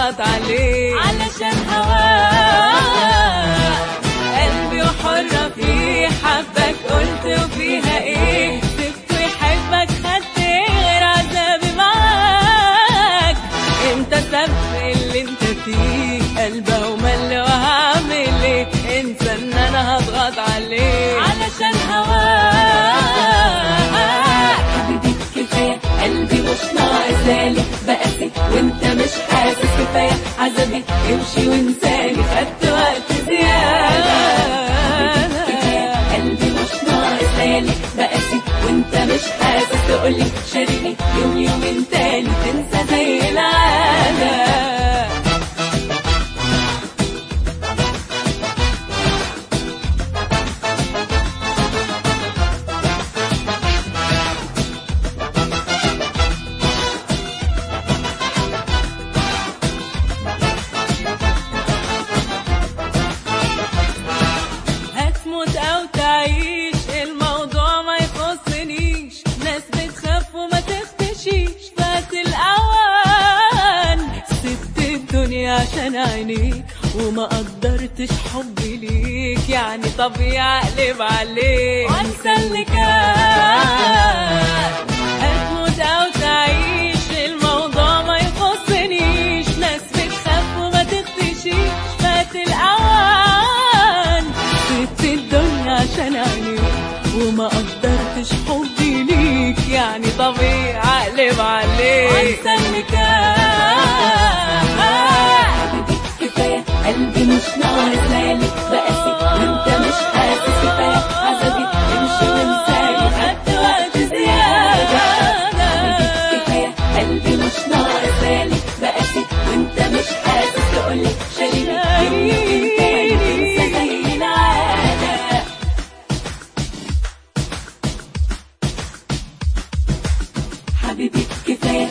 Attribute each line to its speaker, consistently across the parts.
Speaker 1: هضغط عليه
Speaker 2: علشان هواك
Speaker 1: قلبي وحرة فيه حبك قلت وفيها ايه سبته يحبك خدت ايه غير عذابي معاك انت سبب اللي انت فيه قلبه ومل وهعمل ايه انسى ان انا هضغط عليه
Speaker 2: علشان هواك
Speaker 1: حبيبي كفاية قلبي مش ناقص لك بقاسي وانت مش حاسس كفاية عذابي امشي وانساني خدت وقت زيادة كفاية قلبي مش ناقص لك بقاسي وانت مش حاسس تقولي شاركني يوم يومين تاني تنسى زي العادة هتموت او تعيش الموضوع ما يخصنيش ناس بتخاف وما تختشيش فات الاوان سبت الدنيا عشان عينيك وما قدرتش حبي ليك يعني طبيعي اقلب عليك
Speaker 2: وانسى اللي كان
Speaker 1: هتموت او تعيش الموضوع ما يخصنيش ناس بتخاف وما تختشيش فات الاوان سبت الدنيا عشان عينيك وما قدرتش حبي ليك يعني طبيعي اقلب عليك
Speaker 2: وانسى اللي كان
Speaker 1: حبيبي كفايه قلبي مش ناقص ليالي بقاسي وانت مش حاسس كفايه عذابي امشي وانساني خدت وقت زياده حبيبي كفايه قلبي مش ناقص ليالي بقاسي وانت مش حاسس تقولي شاريني يوم تاني تنسى زي العاده حبيبي كفايه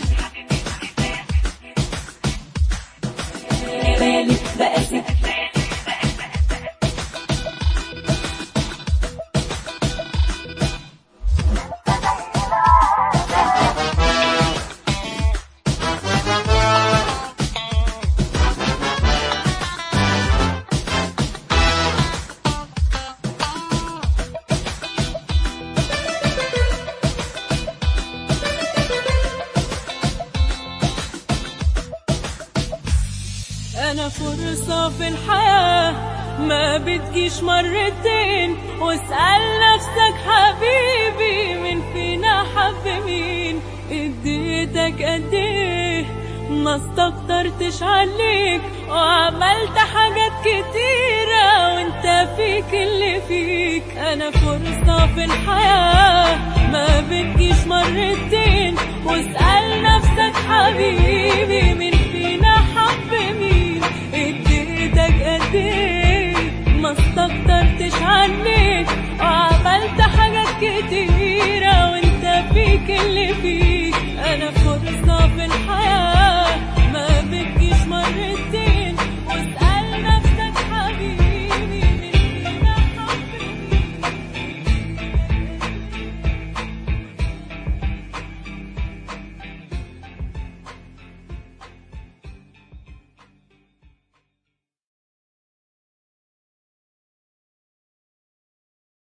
Speaker 1: بالي بقاسي أنا فرصة في الحياة ما بتجيش مرتين واسأل نفسك حبيبي مين فينا حب مين اديتك قد ايه ما استكترتش عليك وعملت حاجات كتيرة وانت فيك اللي فيك انا فرصة في الحياة ما بتجيش مرتين واسأل نفسك